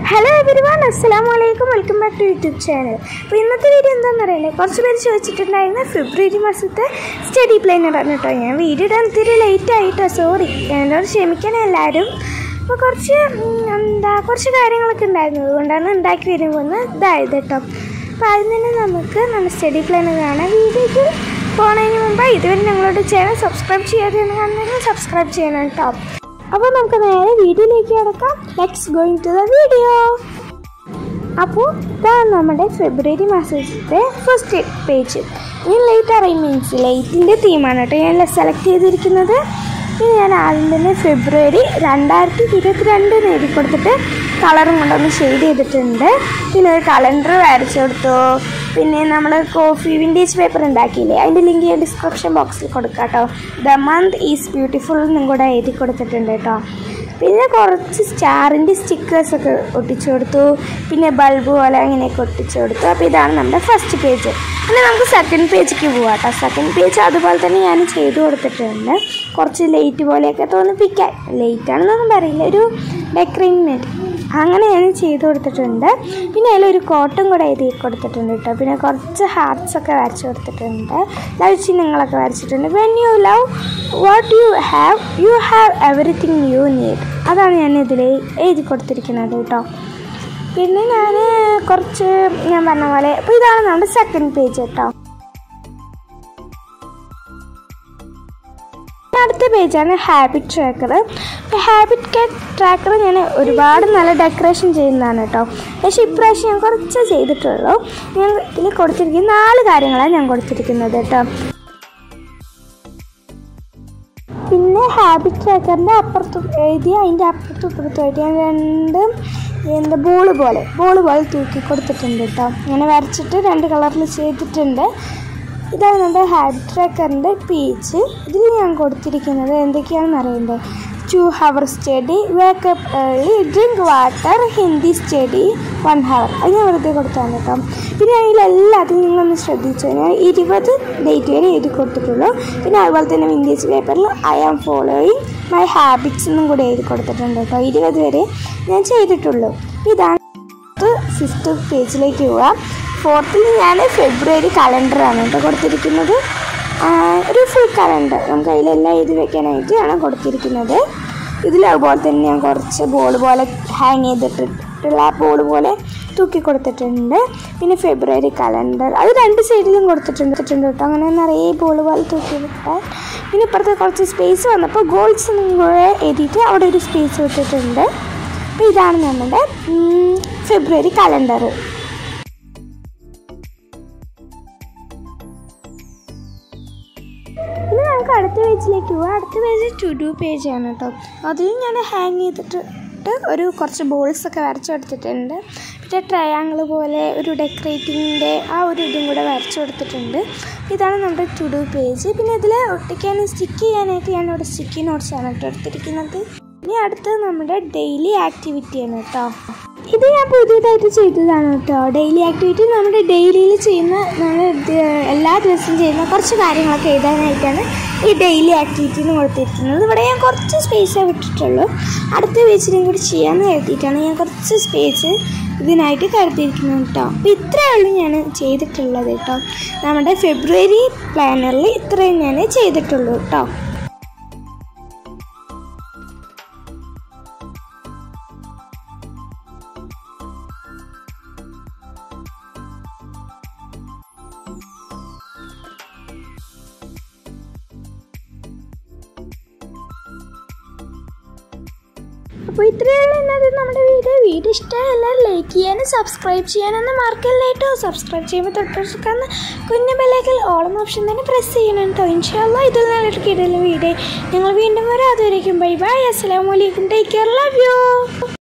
hello everyone അസ്സലാം വലൈക്കും welcome back to YouTube channel അപ്പോൾ ഇന്നത്തെ വീഡിയോ എന്താണെന്ന് അറിയില്ലേ കുറച്ച് പേര് ചോദിച്ചിട്ടുണ്ടായിരുന്നു ഫെബ്രുവരി മാസത്തെ സ്റ്റഡി പ്ലാനർ ആണ് കേട്ടോ ഞാൻ വീഡിയോ ഇടാൻ ഇത്തിരി ലേറ്റ് ആയിട്ടോ സോറി എന്നോട് ക്ഷമിക്കണം എല്ലാവരും അപ്പോൾ കുറച്ച് ഉം, എന്താ കുറച്ച് കാര്യങ്ങളൊക്കെ ഉണ്ടായിരുന്നു അതുകൊണ്ടാണ് ഉണ്ടാക്കി വരുമ്പോൾ ഒന്ന് ഇതായത് കേട്ടോ അപ്പോൾ ആദ്യം തന്നെ നമുക്ക് നമ്മുടെ സ്റ്റഡി പ്ലാനർ കാണാം വീഡിയോയ്ക്ക് പോകുന്നതിന് മുമ്പ് ഇതുവരെ ഞങ്ങളുടെ ചാനൽ സബ്സ്ക്രൈബ് ചെയ്യാതെയാണ് കാണുന്നതെങ്കിൽ സബ്സ്ക്രൈബ് ചെയ്യണം കേട്ടോ അപ്പോൾ നമുക്ക് നേരെ വീഡിയോയിലേക്ക് കിടക്കാം let's going to the video അപ്പോൾ ഇതാണ് നമ്മുടെ ഫെബ്രുവരി മാസത്തെ ഫസ്റ്റ് പേജ് ഇനി ലൈറ്റ് അറേഞ്ച്മെൻറ്റ്സ് ലൈറ്റിൻ്റെ തീമാണ് കേട്ടോ ഞാൻ സെലക്ട് ചെയ്തിരിക്കുന്നത് ഇത് ഞാൻ ആദ്യം തന്നെ ഫെബ്രുവരി രണ്ടായിരത്തി ഇരുപത്തിരണ്ടിന് എഴുതി കൊടുത്തിട്ട് കളറും കൊണ്ടൊന്ന് ഷെയ്ഡ് ചെയ്തിട്ടുണ്ട് പിന്നെ ഒരു കലണ്ടർ വരച്ചു കൊടുത്തു പിന്നെ നമ്മൾ കോഫി വിൻറ്റേജ് പേപ്പർ ഉണ്ടാക്കിയില്ലേ അതിൻ്റെ ലിങ്ക് ഞാൻ ഡിസ്ക്രിപ്ഷൻ ബോക്സിൽ കൊടുക്കാം കേട്ടോ ദ മന്ത് ഈസ് ബ്യൂട്ടിഫുൾ എന്നും കൂടെ എഴുതി കൊടുത്തിട്ടുണ്ട് കേട്ടോ പിന്നെ കുറച്ച് സ്റ്റാറിൻ്റെ സ്റ്റിക്കേഴ്സ് ഒക്കെ ഒട്ടിച്ചു കൊടുത്തു പിന്നെ ബൾബ് പോലെ അങ്ങനെയൊക്കെ ഒട്ടിച്ചു കൊടുത്തു അപ്പോൾ ഇതാണ് നമ്മുടെ ഫസ്റ്റ് പേജ് പിന്നെ നമുക്ക് സെക്കൻഡ് പേജിലേക്ക് പോവാം കേട്ടോ സെക്കൻഡ് പേജ് അതുപോലെ തന്നെ ഞാൻ ചെയ്തു കൊടുത്തിട്ടുണ്ട് കുറച്ച് ലൈറ്റ് പോലെയൊക്കെ തോന്നിപ്പിക്കാൻ ലൈറ്റ് ആണെന്നൊന്നും പറയില്ല ഒരു ഡെക്കറേറ്റ്മെൻറ്റ് അങ്ങനെ ഞാൻ ചെയ്തു കൊടുത്തിട്ടുണ്ട് പിന്നെ അതിലൊരു കോട്ടും കൂടെ എഴുതി കൊടുത്തിട്ടുണ്ട് കേട്ടോ പിന്നെ കുറച്ച് ഹാർട്സ് ഒക്കെ വരച്ച് കൊടുത്തിട്ടുണ്ട് ലവ് ചിഹ്നങ്ങളൊക്കെ വരച്ചിട്ടുണ്ട് when you love what you have you have everything you need അതാണ് ഞാൻ ഇതിൽ എഴുതി കൊടുത്തിരിക്കുന്നത് കേട്ടോ പിന്നെ ഞാൻ കുറച്ച് ഞാൻ പറഞ്ഞ പോലെ അപ്പോൾ ഇതാണ് നമ്മുടെ സെക്കൻഡ് പേജ് കേട്ടോ അടുത്ത പേജാണ് ഹാബിറ്റ് ട്രാക്കർ ഹാബിറ്റ് ട്രാക്കർ ഞാൻ ഒരുപാട് നല്ല ഡെക്കറേഷൻ ചെയ്യുന്നതാണ് കേട്ടോ പക്ഷേ ഇപ്രാവശ്യം ഞാൻ കുറച്ച് ചെയ്തിട്ടുള്ളൂ ഞാൻ ഇതിൽ കൊടുത്തിരിക്കുന്ന നാല് കാര്യങ്ങളാണ് ഞാൻ കൊടുത്തിരിക്കുന്നത് കേട്ടോ പിന്നെ ഹാബിറ്റ് ട്രാക്കറിൻ്റെ അപ്പുറത്തും എഴുതി അതിൻ്റെ അപ്പുറത്തും ഇപ്പുറത്തുമായിട്ട് ഞാൻ രണ്ട് എന്താ ബോള് പോലെ ബോള് പോലെ തൂക്കി കൊടുത്തിട്ടുണ്ട് കേട്ടോ അങ്ങനെ വരച്ചിട്ട് രണ്ട് കളറിൽ ചെയ്തിട്ടുണ്ട് ഇതാണ് നമ്മുടെ ഹാബിറ്റ് ട്രാക്കറിൻ്റെ പേജ് ഇതിൽ ഞാൻ കൊടുത്തിരിക്കുന്നത് എന്തൊക്കെയാണെന്ന് അറിയണ്ടേ two hour study wake up early drink water Hindi study one hour അത് ഞാൻ വെറുതെ കൊടുത്താണ് കേട്ടോ പിന്നെ അതിലെല്ലാത്തിനും നിങ്ങളൊന്ന് ശ്രദ്ധിച്ചു ഞാൻ ഇരുപത് ഡേറ്റ് വരെ എഴുതി കൊടുത്തിട്ടുള്ളൂ പിന്നെ അതുപോലെ തന്നെ വിൻറ്റേജ് പേപ്പറിൽ I am following my habits എന്നും കൂടെ എഴുതി കൊടുത്തിട്ടുണ്ട് കേട്ടോ ഇരുപത് വരെ ഞാൻ ചെയ്തിട്ടുള്ളൂ അപ്പോൾ ഇതാണ് ഫിഫ്ത്ത് പേജിലേക്ക് പോവാം ഫോർത്തിൽ ഞാൻ ഫെബ്രുവരി കലണ്ടറാണ് കേട്ടോ കൊടുത്തിരിക്കുന്നത് ആ, ഒരു ഫുൾ കലണ്ടർ നമുക്ക് അതിലെല്ലാം എഴുതി വെക്കാനായിട്ടാണ് കൊടുത്തിരിക്കുന്നത് ഇതിൽ അതുപോലെ തന്നെ ഞാൻ കുറച്ച് ബോൾ പോലെ ഹാങ് ചെയ്തിട്ടിട്ടുള്ള ബോൾ പോലെ തൂക്കി കൊടുത്തിട്ടുണ്ട് പിന്നെ ഫെബ്രുവരി കലണ്ടർ അത് രണ്ട് സൈഡിലും കൊടുത്തിട്ടുണ്ട് കൊടുത്തിട്ടുണ്ട് കേട്ടോ അങ്ങനെ നിറയെ ബോൾ പോലെ തൂക്കി വിട്ടിട്ട് പിന്നെ ഇപ്പുറത്ത് കുറച്ച് സ്പേസ് വന്നപ്പോൾ ഗോൾസ് എന്നും കൂടെ എഴുതിയിട്ട് അവിടെ ഒരു സ്പേസ് വിട്ടിട്ടുണ്ട് അപ്പോൾ ഇതാണ് നമ്മുടെ ഉം, ഫെബ്രുവരി കലണ്ടർ ഇനി നമുക്ക് അടുത്ത പേജിലേക്ക് പോവാം അടുത്ത പേജ് ടു ഡു പേജാണ് കേട്ടോ അതിൽ ഞാൻ ഹാങ് ചെയ്തിട്ട് ഒരു കുറച്ച് ബോൾസ് ഒക്കെ വരച്ചു കൊടുത്തിട്ടുണ്ട് പിന്നെ ട്രയാങ്കിൾ പോലെ ഒരു ഡെക്കറേറ്റിങ്ങിൻ്റെ ആ ഒരു ഇതും കൂടെ വരച്ചു കൊടുത്തിട്ടുണ്ട് ഇതാണ് നമ്മുടെ ടു ഡു പേജ് പിന്നെ ഇതിൽ ഒട്ടിക്കാൻ സ്റ്റിക്ക് ചെയ്യാനായിട്ട് ഞാൻ ഇവിടെ സ്റ്റിക്കി നോട്ട്സാണ് കേട്ടോ എടുത്തിരിക്കുന്നത് ഇനി അടുത്തത് നമ്മുടെ ഡെയിലി ആക്ടിവിറ്റിയാണ് കേട്ടോ ഇത് ഞാൻ പുതിയതായിട്ട് ചെയ്തതാണ് കേട്ടോ ഡെയിലി ആക്ടിവിറ്റി നമ്മുടെ ഡെയിലിയിൽ ചെയ്യുന്ന നമ്മൾ എല്ലാ ദിവസവും ചെയ്യുന്ന കുറച്ച് കാര്യങ്ങളൊക്കെ എഴുതാനായിട്ടാണ് ഈ ഡെയിലി ആക്ടിവിറ്റി എന്ന് കൊടുത്തിരിക്കുന്നത് ഇവിടെ ഞാൻ കുറച്ച് സ്പേസേ വിട്ടിട്ടുള്ളൂ അടുത്ത പേജിലും കൂടി ചെയ്യാമെന്ന് കരുതിയിട്ടാണ് ഞാൻ കുറച്ച് സ്പേസ് ഇതിനായിട്ട് കരുതിയിരിക്കുന്നത് കേട്ടോ അപ്പോൾ ഇത്രയേ ഉള്ളൂ ഞാൻ ചെയ്തിട്ടുള്ളത് കേട്ടോ നമ്മുടെ ഫെബ്രുവരി പ്ലാനറിൽ ഇത്രയും ഞാൻ ചെയ്തിട്ടുള്ളൂ കേട്ടോ അപ്പോൾ ഇത്രയുള്ള ഇന്നത്തെ നമ്മുടെ വീഡിയോ വീഡിയോ ഇഷ്ടമായി എല്ലാവരും ലൈക്ക് ചെയ്യാനും സബ്സ്ക്രൈബ് ചെയ്യാനൊന്നും മറക്കല്ല കേട്ടോ സബ്സ്ക്രൈബ് ചെയ്യുമ്പോൾ തൊട്ടടുക്കുന്ന കുഞ്ഞു ബെല്ലൈക്കൽ ഓളം ഓപ്ഷൻ തന്നെ പ്രസ് ചെയ്യണം കേട്ടോ ഇൻഷാല്ല ഇതിൽ നല്ലൊരു കിടലുള്ള വീഡിയോ ഞങ്ങൾ വീണ്ടും വരാം അതുവരേക്കും ബൈ ബൈ അസ്സാം വലൈക്കും ടേക്ക് കെയർ ലവ് യു